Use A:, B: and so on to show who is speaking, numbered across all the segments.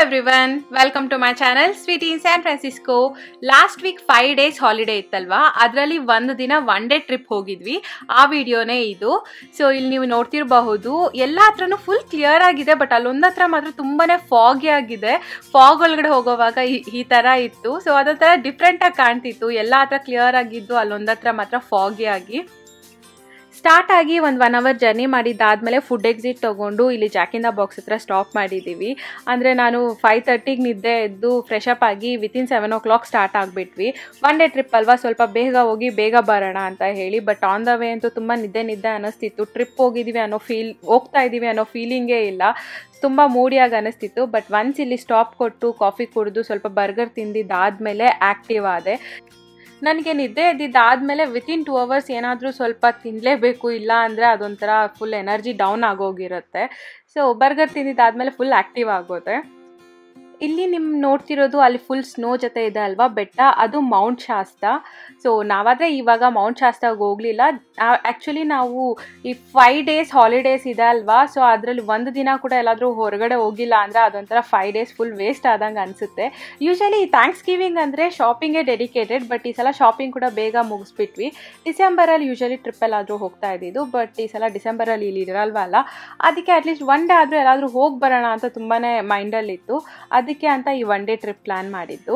A: everyone welcome to my channel sweet in San Francisco last week five days holiday ಇತ್ತಲ್ವಾ ಅದರಲ್ಲಿ ಒಂದು ದಿನ one day trip ಹೋಗಿದ್ವಿ ಆ ವಿಡಿಯೋನೇ ಇದು ಸೊ ಇಲ್ಲಿ ನೀವು ನೋಡ್ತಿರಬಹುದು ಎಲ್ಲ ಹತ್ರನೂ ಫುಲ್ ಕ್ಲಿಯರ್ ಆಗಿದೆ ಬಟ್ ಅಲ್ಲೊಂದು ಹತ್ರ ಮಾತ್ರ ತುಂಬಾನೇ ಫಾಗಿ ಆಗಿದೆ ಫಾಗ್ ಒಳಗಡೆ ಹೋಗೋವಾಗ ಈ- ಈ ಥರ ಇತ್ತು ಸೊ ಅದೊಂಥರ ಡಿಫ್ರೆಂಟಾಗಿ ಕಾಣ್ತಿತ್ತು ಎಲ್ಲ ಹತ್ರ ಕ್ಲಿಯರ್ ಆಗಿದ್ದು ಅಲ್ಲೊಂದು ಹತ್ರ ಮಾತ್ರ ಫಾಗಿ ಆಗಿ ಸ್ಟಾರ್ಟ್ ಆಗಿ ಒಂದು ಒನ್ ಅವರ್ ಜರ್ನಿ ಮಾಡಿದ್ದಾದಮೇಲೆ ಫುಡ್ ಎಕ್ಸಿಟ್ ತೊಗೊಂಡು ಇಲ್ಲಿ ಜಾಕಿಂದ ಬಾಕ್ಸ್ ಹತ್ರ ಸ್ಟಾಪ್ ಮಾಡಿದ್ದೀವಿ ಅಂದರೆ ನಾನು ಫೈವ್ ತರ್ಟಿಗೆ ನಿದ್ದೆ ಎದ್ದು ಫ್ರೆಶ್ ಅಪ್ ಆಗಿ within seven o'clock start ಆಗಿಬಿಟ್ವಿ ಒನ್ ಡೇ ಟ್ರಿಪ್ ಅಲ್ವಾ ಸ್ವಲ್ಪ ಬೇಗ ಹೋಗಿ ಬೇಗ ಬರೋಣ ಅಂತ ಹೇಳಿ ಬಟ್ ಆನ್ ದ ವೇ ಅಂತೂ ತುಂಬ ನಿದ್ದೆ ನಿದ್ದೆ ಅನ್ನಿಸ್ತಿತ್ತು ಟ್ರಿಪ್ ಹೋಗಿದ್ದೀವಿ ಅನ್ನೋ ಫೀಲ್ ಹೋಗ್ತಾ ಇದ್ದೀವಿ ಅನ್ನೋ ಫೀಲಿಂಗೇ ಇಲ್ಲ ತುಂಬ ಮೂಡಿಯಾಗಿ ಅನ್ನಿಸ್ತಿತ್ತು ಬಟ್ ಒನ್ಸ್ ಇಲ್ಲಿ ಸ್ಟಾಪ್ ಕೊಟ್ಟು ಕಾಫಿ ಕುಡಿದು ಸ್ವಲ್ಪ ಬರ್ಗರ್ ತಿಂದಿದ್ದಾದಮೇಲೆ ಆ್ಯಕ್ಟಿವ್ ಆದೆ ನನಗೆ ನಿದ್ದೆ ಎದ್ದಿದ್ದಾದಮೇಲೆ ವಿತಿನ್ ಟೂ ಅವರ್ಸ್ ಏನಾದರೂ ಸ್ವಲ್ಪ ತಿನ್ನಲೇಬೇಕು ಇಲ್ಲ ಅಂದರೆ ಅದೊಂಥರ ಫುಲ್ ಎನರ್ಜಿ ಡೌನ್ ಆಗೋಗಿರುತ್ತೆ ಸೊ ಬರ್ಗರ್ ತಿಂದಿದ್ದಾದಮೇಲೆ ಫುಲ್ ಆ್ಯಕ್ಟಿವ್ ಆಗೋದೆ ಇಲ್ಲಿ ನಿಮ್ಮ ನೋಡ್ತಿರೋದು ಅಲ್ಲಿ ಫುಲ್ ಸ್ನೋ ಜೊತೆ ಇದೆ ಅಲ್ವಾ ಬೆಟ್ಟ ಅದು ಮೌಂಟ್ ಶಾಸ್ತ ಸೊ ನಾವಾದರೆ ಇವಾಗ ಮೌಂಟ್ ಶಾಸ್ತಾಗ ಹೋಗಲಿಲ್ಲ ಆ್ಯಕ್ಚುಲಿ ನಾವು ಈ ಫೈವ್ ಡೇಸ್ ಹಾಲಿಡೇಸ್ ಇದೆ ಅಲ್ವಾ ಸೊ ಅದರಲ್ಲಿ ಒಂದು ದಿನ ಕೂಡ ಎಲ್ಲಾದರೂ ಹೊರಗಡೆ ಹೋಗಿಲ್ಲ ಅಂದರೆ ಅದೊಂಥರ ಫೈವ್ ಡೇಸ್ ಫುಲ್ ವೇಸ್ಟ್ ಆದಂಗೆ ಅನಿಸುತ್ತೆ ಯೂಶಲಿ ಥ್ಯಾಂಕ್ಸ್ ಗಿವಿಂಗ್ ಅಂದರೆ ಶಾಪಿಂಗೇ ಡೆಡಿಕೇಟೆಡ್ ಬಟ್ ಈ ಸಲ ಶಾಪಿಂಗ್ ಕೂಡ ಬೇಗ ಮುಗಿಸ್ಬಿಟ್ವಿ ಡಿಸೆಂಬರಲ್ಲಿ ಯೂಶಲಿ ಟ್ರಿಪ್ಪಲ್ಲಾದರೂ ಹೋಗ್ತಾ ಇದ್ದಿದ್ದು ಬಟ್ ಈ ಸಲ ಡಿಸೆಂಬರಲ್ಲಿ ಇಲ್ಲಿ ಇರಲ್ವಲ್ಲ ಅದಕ್ಕೆ ಅಟ್ಲೀಸ್ಟ್ ಒನ್ ಡೇ ಆದರೂ ಎಲ್ಲಾದರೂ ಹೋಗಿ ಬರೋಣ ಅಂತ ತುಂಬಾ ಮೈಂಡಲ್ಲಿತ್ತು ಅದಕ್ಕೆ ಅಂತ ಈ ಒನ್ ಡೇ ಟ್ರಿಪ್ ಪ್ಲ್ಯಾನ್ ಮಾಡಿದ್ದು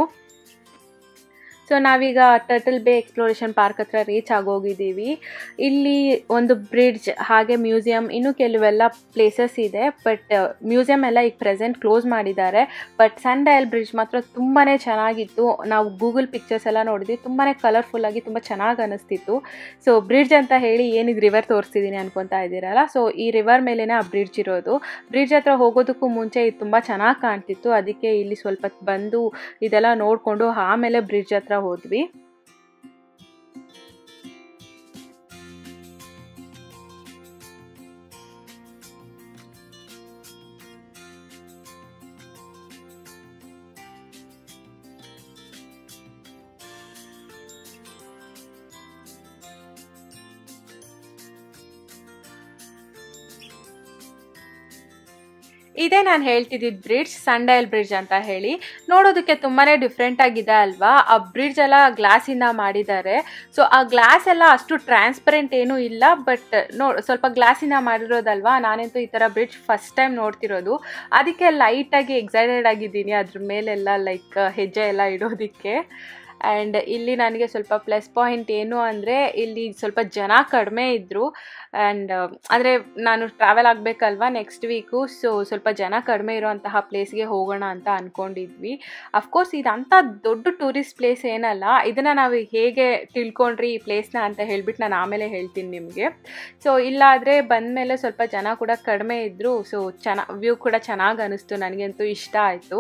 A: ಸೊ ನಾವೀಗ ಟರ್ಟಲ್ ಬೇ ಎಕ್ಸ್ಪ್ಲೋರೇಷನ್ ಪಾರ್ಕ್ ಹತ್ರ ರೀಚ್ ಆಗೋಗಿದ್ದೀವಿ ಇಲ್ಲಿ ಒಂದು ಬ್ರಿಡ್ಜ್ ಹಾಗೆ ಮ್ಯೂಸಿಯಂ ಇನ್ನೂ ಕೆಲವೆಲ್ಲ ಪ್ಲೇಸಸ್ ಇದೆ ಬಟ್ ಮ್ಯೂಸಿಯಂ ಎಲ್ಲ ಈಗ ಪ್ರೆಸೆಂಟ್ ಕ್ಲೋಸ್ ಮಾಡಿದ್ದಾರೆ ಬಟ್ ಸನ್ ಡಯಲ್ ಬ್ರಿಡ್ಜ್ ಮಾತ್ರ ತುಂಬಾ ಚೆನ್ನಾಗಿತ್ತು ನಾವು ಗೂಗಲ್ ಪಿಕ್ಚರ್ಸ್ ಎಲ್ಲ ನೋಡಿದ್ವಿ ತುಂಬಾ ಕಲರ್ಫುಲ್ಲಾಗಿ ತುಂಬ ಚೆನ್ನಾಗಿ ಅನ್ನಿಸ್ತಿತ್ತು ಸೊ ಬ್ರಿಡ್ಜ್ ಅಂತ ಹೇಳಿ ಏನಿದು ರಿವರ್ ತೋರಿಸ್ತಿದ್ದೀನಿ ಅನ್ಕೊತಾ ಇದ್ದೀರಲ್ಲ ಸೊ ಈ ರಿವರ್ ಮೇಲೇ ಆ ಬ್ರಿಡ್ಜ್ ಇರೋದು ಬ್ರಿಡ್ಜ್ ಹತ್ರ ಹೋಗೋದಕ್ಕೂ ಮುಂಚೆ ಇದು ತುಂಬ ಚೆನ್ನಾಗಿ ಕಾಣ್ತಿತ್ತು ಅದಕ್ಕೆ ಇಲ್ಲಿ ಸ್ವಲ್ಪ ಹೊತ್ತು ಬಂದು ಇದೆಲ್ಲ ನೋಡಿಕೊಂಡು ಆಮೇಲೆ ಬ್ರಿಡ್ಜ್ ಹತ್ರ ಹೋದ್ವಿ ಇದೇ ನಾನು ಹೇಳ್ತಿದ್ದಿದ್ದು ಬ್ರಿಡ್ಜ್ ಸಂಡೈಲ್ ಬ್ರಿಡ್ಜ್ ಅಂತ ಹೇಳಿ ನೋಡೋದಕ್ಕೆ ತುಂಬಾ ಡಿಫ್ರೆಂಟ್ ಆಗಿದೆ ಅಲ್ವಾ ಆ ಬ್ರಿಡ್ಜ್ ಎಲ್ಲ ಗ್ಲಾಸಿಂದ ಮಾಡಿದ್ದಾರೆ ಸೊ ಆ ಗ್ಲಾಸ್ ಎಲ್ಲ ಅಷ್ಟು ಟ್ರಾನ್ಸ್ಪರೆಂಟ್ ಏನೂ ಇಲ್ಲ ಬಟ್ ನೋ ಸ್ವಲ್ಪ ಗ್ಲಾಸಿಂದ ಮಾಡಿರೋದಲ್ವಾ ನಾನಂತೂ ಈ ಥರ ಬ್ರಿಡ್ಜ್ ಫಸ್ಟ್ ಟೈಮ್ ನೋಡ್ತಿರೋದು ಅದಕ್ಕೆ ಲೈಟಾಗಿ ಎಕ್ಸೈಟೆಡ್ ಆಗಿದ್ದೀನಿ ಅದ್ರ ಮೇಲೆಲ್ಲ ಲೈಕ್ ಹೆಜ್ಜೆ ಎಲ್ಲ ಇಡೋದಕ್ಕೆ ಆ್ಯಂಡ್ ಇಲ್ಲಿ ನನಗೆ ಸ್ವಲ್ಪ ಪ್ಲಸ್ ಪಾಯಿಂಟ್ ಏನು ಅಂದರೆ ಇಲ್ಲಿ ಸ್ವಲ್ಪ ಜನ ಕಡಿಮೆ ಇದ್ದರು ಆ್ಯಂಡ್ ಅಂದರೆ ನಾನು ಟ್ರಾವೆಲ್ ಆಗಬೇಕಲ್ವಾ ನೆಕ್ಸ್ಟ್ ವೀಕು ಸೊ ಸ್ವಲ್ಪ ಜನ ಕಡಿಮೆ ಇರೋಂತಹ ಪ್ಲೇಸ್ಗೆ ಹೋಗೋಣ ಅಂತ ಅಂದ್ಕೊಂಡಿದ್ವಿ ಅಫ್ಕೋರ್ಸ್ ಇದಂಥ ದೊಡ್ಡ ಟೂರಿಸ್ಟ್ ಪ್ಲೇಸ್ ಏನಲ್ಲ ಇದನ್ನು ನಾವು ಹೇಗೆ ತಿಳ್ಕೊಂಡ್ರಿ ಈ ಪ್ಲೇಸ್ನ ಅಂತ ಹೇಳ್ಬಿಟ್ಟು ನಾನು ಆಮೇಲೆ ಹೇಳ್ತೀನಿ ನಿಮಗೆ ಸೊ ಇಲ್ಲಾದರೆ ಬಂದಮೇಲೆ ಸ್ವಲ್ಪ ಜನ ಕೂಡ ಕಡಿಮೆ ಇದ್ದರು ಸೊ ಚೆನ್ನ ವ್ಯೂ ಕೂಡ ಚೆನ್ನಾಗಿ ಅನ್ನಿಸ್ತು ನನಗಂತೂ ಇಷ್ಟ ಆಯಿತು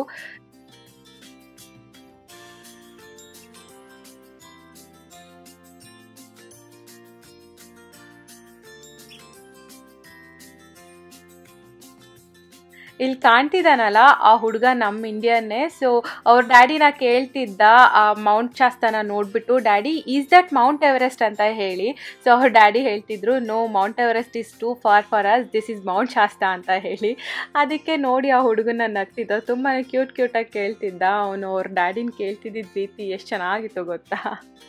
A: ಇಲ್ಲಿ ಕಾಣ್ತಿದ್ದಾನಲ್ಲ ಆ ಹುಡುಗ ನಮ್ಮ ಇಂಡಿಯನ್ನೇ ಸೊ ಅವ್ರ ಡ್ಯಾಡಿನ ಕೇಳ್ತಿದ್ದ ಆ ಮೌಂಟ್ ಶಾಸ್ತನ ನೋಡ್ಬಿಟ್ಟು daddy is that Mount Everest ಅಂತ ಹೇಳಿ ಸೊ ಅವ್ರ ಡ್ಯಾಡಿ ಹೇಳ್ತಿದ್ರು no Mount Everest is too far far us this is Mount Shasta ಅಂತ ಹೇಳಿ ಅದಕ್ಕೆ ನೋಡಿ ಆ ಹುಡುಗನ ನಗ್ತಿದ್ದ ತುಂಬಾ ಕ್ಯೂಟ್ ಕ್ಯೂಟಾಗಿ ಕೇಳ್ತಿದ್ದ ಅವನು ಅವ್ರ ಡ್ಯಾಡಿನ ಕೇಳ್ತಿದ್ದಿದ್ದ ರೀತಿ ಎಷ್ಟು ಚೆನ್ನಾಗಿತ್ತು ಗೊತ್ತಾ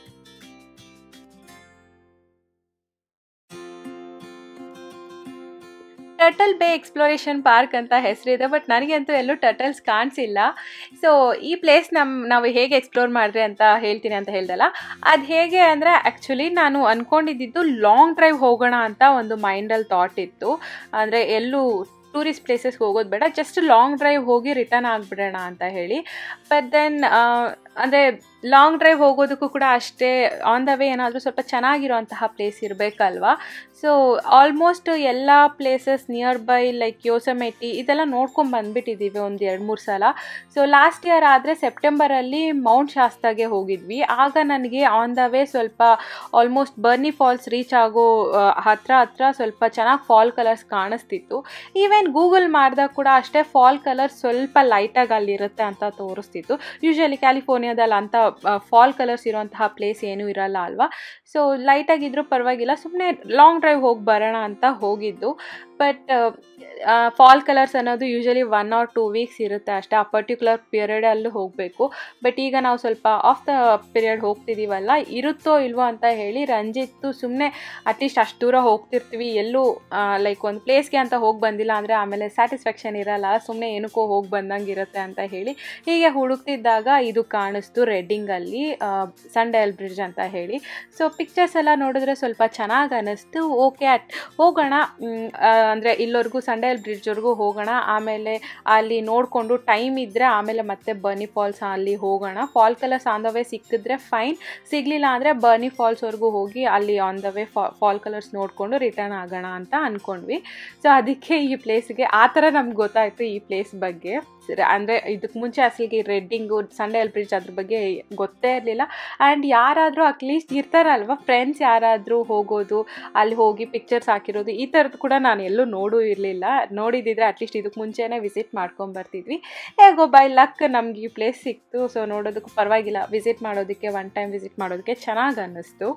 A: ಟರ್ಟಲ್ ಬೇ ಎಕ್ಸ್ಪ್ಲೋರೇಷನ್ ಪಾರ್ಕ್ ಅಂತ ಹೆಸರಿದೆ ಬಟ್ ನನಗಂತೂ ಎಲ್ಲೂ ಟರ್ಟಲ್ಸ್ ಕಾಣಿಸಿಲ್ಲ ಸೊ ಈ ಪ್ಲೇಸ್ ನಮ್ಮ ನಾವು ಹೇಗೆ ಎಕ್ಸ್ಪ್ಲೋರ್ ಮಾಡಿದ್ರೆ ಅಂತ ಹೇಳ್ತೀನಿ ಅಂತ ಹೇಳ್ದಲ್ಲ ಅದು ಹೇಗೆ ಅಂದರೆ ಆ್ಯಕ್ಚುಲಿ ನಾನು ಅಂದ್ಕೊಂಡಿದ್ದು ಲಾಂಗ್ ಡ್ರೈವ್ ಹೋಗೋಣ ಅಂತ ಒಂದು ಮೈಂಡಲ್ಲಿ ಥಾಟ್ ಇತ್ತು ಅಂದರೆ ಎಲ್ಲೂ ಟೂರಿಸ್ಟ್ ಪ್ಲೇಸಸ್ಗೆ ಹೋಗೋದು ಬೇಡ ಜಸ್ಟ್ ಲಾಂಗ್ ಡ್ರೈವ್ ಹೋಗಿ ರಿಟರ್ನ್ ಆಗಿಬಿಡೋಣ ಅಂತ ಹೇಳಿ ಬಟ್ ದೆನ್ ಅಂದರೆ ಲಾಂಗ್ ಡ್ರೈವ್ ಹೋಗೋದಕ್ಕೂ ಕೂಡ ಅಷ್ಟೇ ಆನ್ ದ ವೇ ಏನಾದರೂ ಸ್ವಲ್ಪ ಚೆನ್ನಾಗಿರೋಂತಹ ಪ್ಲೇಸ್ ಇರಬೇಕಲ್ವಾ ಸೊ ಆಲ್ಮೋಸ್ಟ್ ಎಲ್ಲ places nearby like Yosemite ಇದೆಲ್ಲ ನೋಡ್ಕೊಂಡು ಬಂದುಬಿಟ್ಟಿದ್ದೀವಿ ಒಂದು ಎರಡು ಮೂರು ಸಲ ಸೊ ಲಾಸ್ಟ್ ಇಯರ್ ಆದರೆ ಸೆಪ್ಟೆಂಬರಲ್ಲಿ ಮೌಂಟ್ ಶಾಸ್ತಾಗೆ ಹೋಗಿದ್ವಿ ಆಗ ನನಗೆ ಆನ್ ದ ವೇ ಸ್ವಲ್ಪ ಆಲ್ಮೋಸ್ಟ್ ಬರ್ನಿ ಫಾಲ್ಸ್ ರೀಚ್ ಆಗೋ ಆ, ಹತ್ರ ಹತ್ರ ಸ್ವಲ್ಪ ಚೆನ್ನಾಗಿ ಫಾಲ್ ಕಲರ್ಸ್ ಕಾಣಿಸ್ತಿತ್ತು ಈವನ್ ಗೂಗಲ್ ಮಾಡಿದಾಗ ಕೂಡ ಅಷ್ಟೇ ಫಾಲ್ ಕಲರ್ ಸ್ವಲ್ಪ ಲೈಟಾಗಿ ಅಲ್ಲಿರುತ್ತೆ ಅಂತ ತೋರಿಸ್ತಿತ್ತು ಯೂಶಲಿ ಕ್ಯಾಲಿಫೋರ್ನಿಯಾದಲ್ಲಿ ಅಂತ ಫಾಲ್ ಕಲರ್ಸ್ ಇರೋಂತಹ ಪ್ಲೇಸ್ ಏನೂ ಇರಲ್ಲ ಅಲ್ವಾ ಸೊ ಲೈಟಾಗಿದ್ರೂ ಪರವಾಗಿಲ್ಲ ಸುಮ್ಮನೆ ಲಾಂಗ್ ಡ್ರೈವ್ ಹೋಗಿ ಬರೋಣ ಅಂತ ಹೋಗಿದ್ದು ಬಟ್ ಫಾಲ್ ಕಲರ್ಸ್ ಅನ್ನೋದು usually one or two weeks ಇರುತ್ತೆ ಅಷ್ಟೇ ಆ ಪರ್ಟಿಕ್ಯುಲರ್ ಪೀರಿಯಡಲ್ಲೂ ಹೋಗಬೇಕು ಬಟ್ ಈಗ ನಾವು ಸ್ವಲ್ಪ ಆಫ್ ದ ಪೀರಿಯಡ್ ಹೋಗ್ತಿದ್ದೀವಲ್ಲ ಇರುತ್ತೋ ಇಲ್ವೋ ಅಂತ ಹೇಳಿ ರಂಜಿತ್ತು ಸುಮ್ಮನೆ ಅಟ್ಲೀಸ್ಟ್ ಅಷ್ಟು ದೂರ ಹೋಗ್ತಿರ್ತೀವಿ ಎಲ್ಲೂ ಲೈಕ್ ಒಂದು ಪ್ಲೇಸ್ಗೆ ಅಂತ ಹೋಗಿ ಬಂದಿಲ್ಲ ಅಂದರೆ ಆಮೇಲೆ ಸ್ಯಾಟಿಸ್ಫ್ಯಾಕ್ಷನ್ ಇರಲ್ಲ ಸುಮ್ಮನೆ ಏನಕ್ಕೋ ಹೋಗಿ ಬಂದಂಗೆ ಇರುತ್ತೆ ಅಂತ ಹೇಳಿ ಹೀಗೆ ಹುಡುಕ್ತಿದ್ದಾಗ ಇದು ಕಾಣಿಸ್ತು ರೆಡ್ಡಿಂಗಲ್ಲಿ ಸಂಡೇಲ್ ಬ್ರಿಡ್ಜ್ ಅಂತ ಹೇಳಿ ಸೊ ಪಿಕ್ಚರ್ಸ್ ಎಲ್ಲ ನೋಡಿದ್ರೆ ಸ್ವಲ್ಪ ಚೆನ್ನಾಗಿ ಅನ್ನಿಸ್ತು ಓಕೆ ಅಟ್ ಹೋಗೋಣ ಅಂದರೆ ಇಲ್ಲವರೆಗೂ ಸಂಡೇಲ್ ಬ್ರಿಡ್ಜ್ವರೆಗೂ ಹೋಗೋಣ ಆಮೇಲೆ ಅಲ್ಲಿ ನೋಡಿಕೊಂಡು ಟೈಮ್ ಇದ್ದರೆ ಆಮೇಲೆ ಮತ್ತೆ ಬರ್ನಿ ಫಾಲ್ಸ್ ಅಲ್ಲಿ ಹೋಗೋಣ fall colours on the way ಸಿಕ್ಕಿದ್ರೆ ಫೈನ್ ಸಿಗಲಿಲ್ಲ ಅಂದರೆ ಬರ್ನಿ ಫಾಲ್ಸ್ವರೆಗೂ ಹೋಗಿ ಅಲ್ಲಿ on the way fall colours ನೋಡಿಕೊಂಡು ರಿಟರ್ನ್ ಆಗೋಣ ಅಂತ ಅಂದ್ಕೊಂಡ್ವಿ ಸೊ ಅದಕ್ಕೆ ಈ ಪ್ಲೇಸ್ಗೆ ಆ ಥರ ನಮ್ಗೆ ಗೊತ್ತಾಯಿತು ಈ ಪ್ಲೇಸ್ ಬಗ್ಗೆ ಅಂದರೆ ಇದಕ್ಕೆ ಮುಂಚೆ ಅಸಲಿಗೆ ರೆಡ್ಡಿಂಗು ಸಂಡೇಲ್ ಬ್ರಿಡ್ಜ್ ಅದ್ರ ಬಗ್ಗೆ ಗೊತ್ತೇ ಇರಲಿಲ್ಲ ಆ್ಯಂಡ್ ಯಾರಾದರೂ ಅಟ್ಲೀಸ್ಟ್ ಇರ್ತಾರಲ್ವ ಫ್ರೆಂಡ್ಸ್ ಯಾರಾದರೂ ಹೋಗೋದು ಅಲ್ಲಿ ಹೋಗಿ ಪಿಕ್ಚರ್ಸ್ ಹಾಕಿರೋದು ಈ ಥರದ್ದು ಕೂಡ ನಾನು ಎಲ್ಲೂ ನೋಡೂ ಇರಲಿಲ್ಲ ನೋಡಿದ್ದಿದ್ರೆ ಅಟ್ಲೀಸ್ಟ್ ಇದಕ್ಕೆ ಮುಂಚೆನೇ ವಿಸಿಟ್ ಮಾಡ್ಕೊಂಬರ್ತಿದ್ವಿ ಹೇಗೋ ಬೈ ಲಕ್ ನಮ್ಗೆ ಈ ಪ್ಲೇಸ್ ಸಿಕ್ತು ಸೊ ನೋಡೋದಕ್ಕೂ ಪರವಾಗಿಲ್ಲ ವಿಸಿಟ್ ಮಾಡೋದಕ್ಕೆ ಒನ್ ಟೈಮ್ ವಿಸಿಟ್ ಮಾಡೋದಕ್ಕೆ ಚೆನ್ನಾಗಿ ಅನ್ನಿಸ್ತು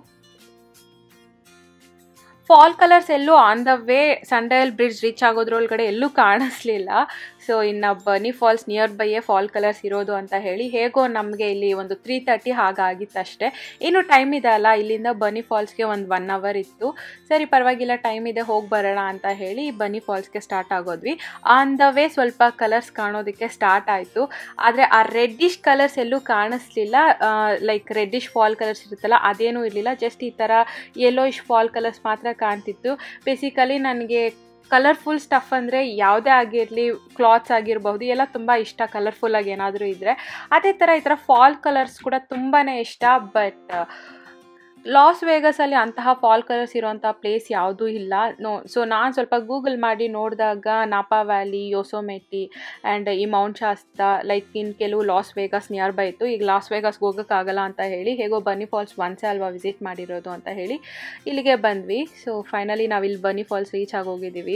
A: ಫಾಲ್ ಕಲರ್ಸ್ ಎಲ್ಲೂ on the way Sundial Bridge reach ಆಗೋದ್ರೊಳಗಡೆ ಎಲ್ಲೂ ಕಾಣಿಸ್ಲಿಲ್ಲ ಸೊ ಇನ್ನು ಬನಿ ಫಾಲ್ಸ್ ನಿಯರ್ ಬೈಯೇ ಫಾಲ್ ಕಲರ್ಸ್ ಇರೋದು ಅಂತ ಹೇಳಿ ಹೇಗೋ ನಮಗೆ ಇಲ್ಲಿ ಒಂದು ತ್ರೀ ತರ್ಟಿ ಹಾಗಾಗಿತ್ತಷ್ಟೇ ಇನ್ನು ಟೈಮ್ ಇದೆ ಅಲ್ಲ ಇಲ್ಲಿಂದ ಬನಿ ಫಾಲ್ಸ್ಗೆ ಒಂದು ಒನ್ ಅವರ್ ಇತ್ತು ಸರಿ ಪರವಾಗಿಲ್ಲ ಟೈಮ್ ಇದೆ ಹೋಗಿ ಬರೋಣ ಅಂತ ಹೇಳಿ ಬನಿ ಫಾಲ್ಸ್ಗೆ ಸ್ಟಾರ್ಟ್ ಆಗೋದ್ವಿ ಆನ್ ದ ವೇ ಸ್ವಲ್ಪ ಕಲರ್ಸ್ ಕಾಣೋದಕ್ಕೆ ಸ್ಟಾರ್ಟ್ ಆಯಿತು ಆದರೆ ಆ ರೆಡ್ಡಿಶ್ ಕಲರ್ಸ್ ಎಲ್ಲೂ ಕಾಣಿಸ್ಲಿಲ್ಲ ಲೈಕ್ ರೆಡ್ಡಿಶ್ ಫಾಲ್ ಕಲರ್ಸ್ ಇರುತ್ತಲ್ಲ ಅದೇನೂ ಇರಲಿಲ್ಲ ಜಸ್ಟ್ ಈ ಥರ ಯೆಲ್ಲೋಯಿಶ್ ಫಾಲ್ ಕಲರ್ಸ್ ಮಾತ್ರ ಕಾಣ್ತಿತ್ತು ಬೇಸಿಕಲಿ ನನಗೆ ಕಲರ್ಫುಲ್ ಸ್ಟಫ್ ಅಂದರೆ ಯಾವುದೇ ಆಗಿರಲಿ ಕ್ಲಾತ್ಸ್ ಆಗಿರಬಹುದು ಎಲ್ಲ ತುಂಬ ಇಷ್ಟ ಕಲರ್ಫುಲ್ಲಾಗಿ ಏನಾದರೂ ಇದ್ದರೆ ಅದೇ ಥರ ಈ ಥರ ಫಾಲ್ ಕಲರ್ಸ್ ಕೂಡ ತುಂಬಾ ಇಷ್ಟ ಬಟ್ ಲಾಸ್ ವೇಗಸಲ್ಲಿ ಅಂತಹ ಫಾಲ್ ಕಲರ್ಸ್ ಇರೋಂಥ ಪ್ಲೇಸ್ ಯಾವುದೂ ಇಲ್ಲ ನೋ ಸೊ ನಾನು ಸ್ವಲ್ಪ ಗೂಗಲ್ ಮಾಡಿ ನೋಡಿದಾಗ ನಾಪಾ ವ್ಯಾಲಿ ಯೋಸೋಮೆಟಿ ಆ್ಯಂಡ್ ಈ ಮೌಂಟ್ ಶಾಸ್ತ ಲೈಕ್ ಇನ್ ಕೆಲವು ಲಾಸ್ ವೇಗಸ್ ನಿಯರ್ ಬೈ ಇತ್ತು ಈಗ ಲಾಸ್ ವೇಗಸ್ಗೆ ಹೋಗೋಕ್ಕಾಗಲ್ಲ ಅಂತ ಹೇಳಿ ಹೇಗೋ ಬನ್ನಿ ಫಾಲ್ಸ್ ಒನ್ಸೇ ಅಲ್ವಾ ವಿಸಿಟ್ ಮಾಡಿರೋದು ಅಂತ ಹೇಳಿ ಇಲ್ಲಿಗೆ ಬಂದ್ವಿ ಸೊ ಫೈನಲಿ ನಾವು ಇಲ್ಲಿ ಬನ್ನಿ ಫಾಲ್ಸ್ ರೀಚ್ ಆಗೋಗಿದ್ದೀವಿ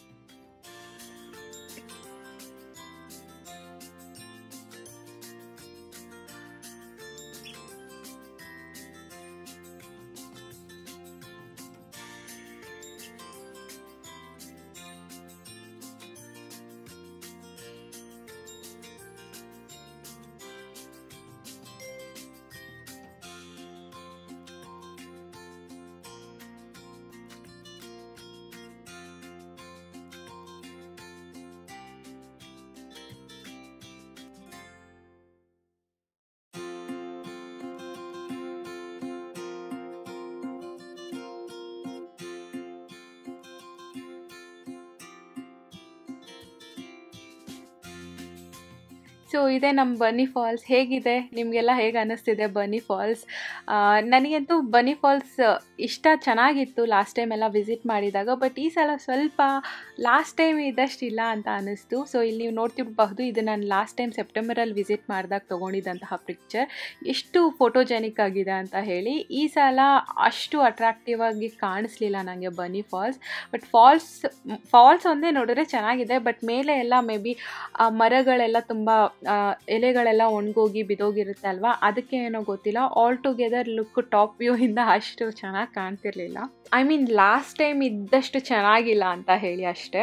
A: ಸೊ ಇದೆ ನಮ್ಮ ಬನ್ನಿ ಫಾಲ್ಸ್ ಹೇಗಿದೆ ನಿಮಗೆಲ್ಲ ಹೇಗೆ ಅನ್ನಿಸ್ತಿದೆ ಬನ್ನಿ ಫಾಲ್ಸ್ ನನಗಂತೂ ಬನ್ನಿ ಫಾಲ್ಸ್ ಇಷ್ಟ ಚೆನ್ನಾಗಿತ್ತು ಲಾಸ್ಟ್ ಟೈಮ್ ಎಲ್ಲ ವಿಸಿಟ್ ಮಾಡಿದಾಗ ಬಟ್ ಈ ಸಲ ಸ್ವಲ್ಪ ಲಾಸ್ಟ್ ಟೈಮ್ ಇದ್ದಷ್ಟು ಇಲ್ಲ ಅಂತ ಅನ್ನಿಸ್ತು ಸೊ ಇಲ್ಲಿ ನೀವು ನೋಡ್ತಿರಬಹುದು ಇದು ನಾನು ಲಾಸ್ಟ್ ಟೈಮ್ ಸೆಪ್ಟೆಂಬರಲ್ಲಿ ವಿಸಿಟ್ ಮಾಡಿದಾಗ ತೊಗೊಂಡಿದ್ದಂತಹ ಪಿಕ್ಚರ್ ಎಷ್ಟು ಫೋಟೋಜೆನಿಕ್ ಆಗಿದೆ ಅಂತ ಹೇಳಿ ಈ ಸಲ ಅಷ್ಟು ಅಟ್ರಾಕ್ಟಿವ್ ಆಗಿ ಕಾಣಿಸ್ಲಿಲ್ಲ ನನಗೆ ಬನ್ನಿ ಫಾಲ್ಸ್ ಬಟ್ ಫಾಲ್ಸ್ ಫಾಲ್ಸ್ ಒಂದೇ ನೋಡಿದ್ರೆ ಚೆನ್ನಾಗಿದೆ ಬಟ್ ಮೇಲೆ ಎಲ್ಲ ಮೇ ಬಿ ಮರಗಳೆಲ್ಲ ತುಂಬ ಎಲೆಗಳೆಲ್ಲ ಒಣಗೋಗಿ ಬಿದೋಗಿರುತ್ತೆ ಅಲ್ವಾ ಅದಕ್ಕೆ ಏನೋ ಗೊತ್ತಿಲ್ಲ altogether look top view ಇಂದ ಅಷ್ಟು ಚೆನ್ನಾಗಿ ಕಾಣ್ತಿರ್ಲಿಲ್ಲ ಐ ಮೀನ್ ಲಾಸ್ಟ್ ಟೈಮ್ ಇದ್ದಷ್ಟು ಚೆನ್ನಾಗಿಲ್ಲ ಅಂತ ಹೇಳಿ ಅಷ್ಟೇ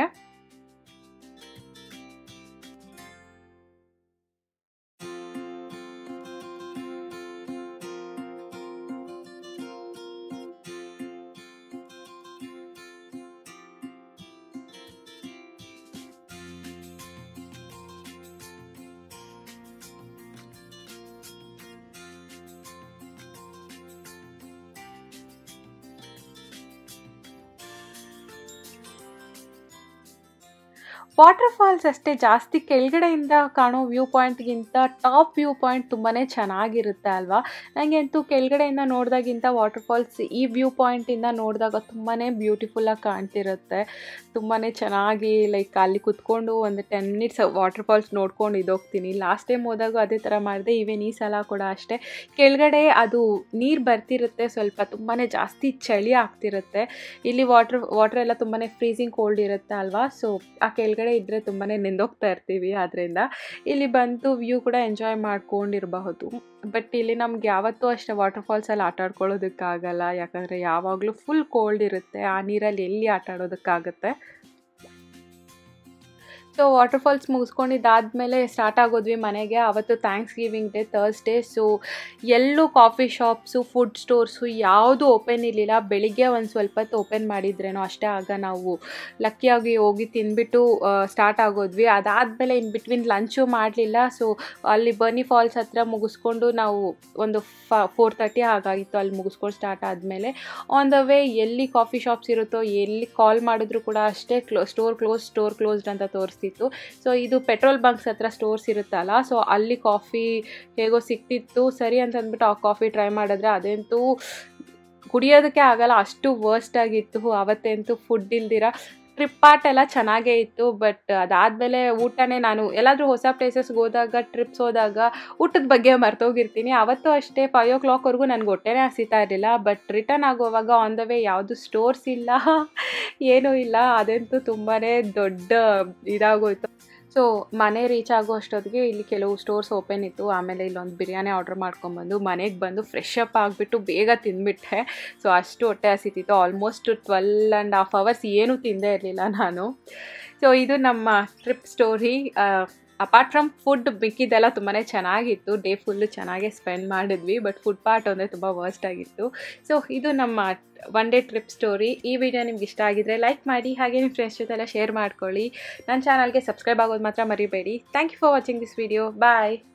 A: ವಾಟರ್ ಫಾಲ್ಸ್ ಅಷ್ಟೇ ಜಾಸ್ತಿ ಕೆಳಗಡೆಯಿಂದ ಕಾಣೋ ವ್ಯೂ ಪಾಯಿಂಟ್ಗಿಂತ ಟಾಪ್ ವ್ಯೂ ಪಾಯಿಂಟ್ ತುಂಬಾ ಚೆನ್ನಾಗಿರುತ್ತೆ ಅಲ್ವಾ ನನಗೆ ಅಂತೂ ಕೆಳಗಡೆಯಿಂದ ನೋಡಿದಾಗಿಂತ ವಾಟರ್ ಫಾಲ್ಸ್ ಈ ವ್ಯೂ ಪಾಯಿಂಟಿಂದ ನೋಡಿದಾಗ ತುಂಬಾ ಬ್ಯೂಟಿಫುಲ್ಲಾಗಿ ಕಾಣ್ತಿರುತ್ತೆ ತುಂಬಾ ಚೆನ್ನಾಗಿ ಲೈಕ್ ಅಲ್ಲಿ ಕುತ್ಕೊಂಡು ಒಂದು ಟೆನ್ ಮಿನಿಟ್ಸ್ ವಾಟರ್ ಫಾಲ್ಸ್ ನೋಡ್ಕೊಂಡು ಇದೋಗ್ತೀನಿ ಲಾಸ್ಟ್ ಟೈಮ್ ಹೋದಾಗೂ ಅದೇ ಥರ ಮಾಡಿದೆ ಈವನ್ ಈ ಸಲ ಕೂಡ ಅಷ್ಟೇ ಕೆಳಗಡೆ ಅದು ನೀರು ಬರ್ತಿರುತ್ತೆ ಸ್ವಲ್ಪ ತುಂಬಾ ಜಾಸ್ತಿ ಚಳಿ ಆಗ್ತಿರುತ್ತೆ ಇಲ್ಲಿ ವಾಟ್ರ್ ವಾಟ್ರ್ ಎಲ್ಲ ತುಂಬಾ ಫ್ರೀಸಿಂಗ್ ಕೋಲ್ಡ್ ಇರುತ್ತೆ ಅಲ್ವಾ ಸೊ ಆ ಕೆಳಗಡೆ ಇದ್ದರೆ ತುಂಬಾ ನೆಂದೋಗ್ತಾ ಇರ್ತೀವಿ ಆದ್ದರಿಂದ ಇಲ್ಲಿ ಬಂತು ವ್ಯೂ ಕೂಡ ಎಂಜಾಯ್ ಮಾಡ್ಕೊಂಡಿರಬಹುದು ಬಟ್ ಇಲ್ಲಿ ನಮ್ಗೆ ಯಾವತ್ತೂ ಅಷ್ಟೇ ವಾಟರ್ ಫಾಲ್ಸಲ್ಲಿ ಆಟ ಆಡ್ಕೊಳ್ಳೋದಕ್ಕಾಗಲ್ಲ ಯಾಕಂದರೆ ಯಾವಾಗಲೂ ಫುಲ್ ಕೋಲ್ಡ್ ಇರುತ್ತೆ ಆ ನೀರಲ್ಲಿ ಎಲ್ಲಿ ಆಟ ಆಡೋದಕ್ಕಾಗುತ್ತೆ ಸೊ ವಾಟರ್ ಫಾಲ್ಸ್ ಮುಗಿಸ್ಕೊಂಡಿದ್ದಾದಮೇಲೆ ಸ್ಟಾರ್ಟ್ ಆಗೋದ್ವಿ ಮನೆಗೆ ಅವತ್ತು Thanksgiving day Thursday so ಎಲ್ಲೂ ಕಾಫಿ ಶಾಪ್ಸು ಫುಡ್ ಸ್ಟೋರ್ಸು ಯಾವುದು ಓಪನ್ ಇರಲಿಲ್ಲ ಬೆಳಿಗ್ಗೆ ಒಂದು ಸ್ವಲ್ಪ ಹೊತ್ತು ಓಪನ್ ಮಾಡಿದ್ರೇನೋ ಅಷ್ಟೇ ಆಗ ನಾವು ಲಕ್ಕಿಯಾಗಿ ಹೋಗಿ ತಿಂದ್ಬಿಟ್ಟು ಸ್ಟಾರ್ಟ್ ಆಗೋದ್ವಿ ಅದಾದಮೇಲೆ ಇನ್ ಬಿಟ್ವೀನ್ ಲಂಚು ಮಾಡಲಿಲ್ಲ ಸೊ ಅಲ್ಲಿ ಬರ್ನಿ ಫಾಲ್ಸ್ ಹತ್ರ ಮುಗಿಸ್ಕೊಂಡು ನಾವು ಒಂದು ಫ ಫೋರ್ ತರ್ಟಿ ಹಾಗಾಗಿತ್ತು ಅಲ್ಲಿ ಮುಗಿಸ್ಕೊಂಡು ಸ್ಟಾರ್ಟ್ ಆದಮೇಲೆ ಆನ್ ದ ವೇ ಎಲ್ಲಿ ಕಾಫಿ ಶಾಪ್ಸ್ ಇರುತ್ತೋ ಎಲ್ಲಿ ಕಾಲ್ ಮಾಡಿದ್ರು ಕೂಡ ಅಷ್ಟೇ ಕ್ಲೋ ಸ್ಟೋರ್ ಕ್ಲೋಸ್ ಸ್ಟೋರ್ ಕ್ಲೋಸ್ಡ್ ಅಂತ ತೋರಿಸ್ತಿತ್ತು ಸೊ ಇದು ಪೆಟ್ರೋಲ್ ಬಂಕ್ಸ್ ಹತ್ರ ಸ್ಟೋರ್ಸ್ ಇರುತ್ತಲ್ಲ ಸೊ ಅಲ್ಲಿ ಕಾಫಿ ಹೇಗೋ ಸಿಕ್ತಿತ್ತು ಸರಿ ಅಂತ ಅಂದ್ಬಿಟ್ಟು ಆ ಕಾಫಿ ಟ್ರೈ ಮಾಡಿದ್ರೆ ಅದಂತೂ ಕುಡಿಯೋದಕ್ಕೆ ಆಗಲ್ಲ ಅಷ್ಟು ವರ್ಸ್ಟ್ ಆಗಿತ್ತು ಅವತ್ತಂತೂ ಫುಡ್ ಇಲ್ದಿರ ಟ್ರಿಪ್ ಪಾರ್ಟ್ ಎಲ್ಲ ಚೆನ್ನಾಗೇ ಇತ್ತು ಬಟ್ ಅದಾದಮೇಲೆ ಊಟನೇ ನಾನು ಎಲ್ಲಾದರೂ ಹೊಸ ಪ್ಲೇಸಸ್ಗೆ ಹೋದಾಗ ಟ್ರಿಪ್ಸ್ ಹೋದಾಗ ಊಟದ ಬಗ್ಗೆ ಮರ್ತೋಗಿರ್ತೀನಿ ಅವತ್ತು ಅಷ್ಟೇ ಫೈವ್ ಓ ಕ್ಲಾಕ್ವರೆಗೂ ನನಗೆ ಹೊಟ್ಟೆನೇ ಹಸಿತಾ ಇರಲಿಲ್ಲ ಬಟ್ ರಿಟರ್ನ್ ಆಗುವಾಗ ಆನ್ ದ ವೇ ಯಾವುದು ಸ್ಟೋರ್ಸ್ ಇಲ್ಲ ಏನೂ ಇಲ್ಲ ಅದಂತೂ ತುಂಬಾ ದೊಡ್ಡ ಇದಾಗೋಯ್ತು ಸೊ ಮನೆ ರೀಚ್ ಆಗೋ ಅಷ್ಟೊತ್ತಿಗೆ ಇಲ್ಲಿ ಕೆಲವು ಸ್ಟೋರ್ಸ್ ಓಪನ್ ಇತ್ತು ಆಮೇಲೆ ಇಲ್ಲೊಂದು ಬಿರಿಯಾನಿ ಆರ್ಡ್ರ್ ಮಾಡ್ಕೊಂಬಂದು ಮನೆಗೆ ಬಂದು ಫ್ರೆಶ್ ಅಪ್ ಆಗಿಬಿಟ್ಟು ಬೇಗ ತಿಂದ್ಬಿಟ್ಟೆ ಸೊ ಅಷ್ಟು ಹೊಟ್ಟೆ ಹಸಿತಿತ್ತು almost twelve and half hours ಏನೂ ತಿಂದೇ ಇರಲಿಲ್ಲ ನಾನು ಸೊ ಇದು ನಮ್ಮ trip story apart from food ಮಿಕ್ಕಿದ್ದೆಲ್ಲ ತುಂಬಾ ಚೆನ್ನಾಗಿತ್ತು ಡೇ ಫುಲ್ಲು ಚೆನ್ನಾಗೇ ಸ್ಪೆಂಡ್ ಮಾಡಿದ್ವಿ ಬಟ್ ಫುಡ್ ಪಾರ್ಟ್ ಅಂದರೆ ತುಂಬ ವರ್ಸ್ಟ್ ಆಗಿತ್ತು ಸೊ ಇದು ನಮ್ಮ ಒನ್ ಡೇ ಟ್ರಿಪ್ ಸ್ಟೋರಿ ಈ ವಿಡಿಯೋ ನಿಮ್ಗೆ ಇಷ್ಟ ಆಗಿದ್ರೆ ಲೈಕ್ ಮಾಡಿ ಹಾಗೆ ನಿಮ್ಮ ಫ್ರೆಂಡ್ಸ್ ಜೊತೆಲ್ಲ ಶೇರ್ ಮಾಡ್ಕೊಳ್ಳಿ ನನ್ನ ಚಾನಲ್ಗೆ ಸಬ್ಸ್ಕ್ರೈಬ್ ಆಗೋದು ಮಾತ್ರ ಮರಿಬೇಡಿ thank you for watching this video bye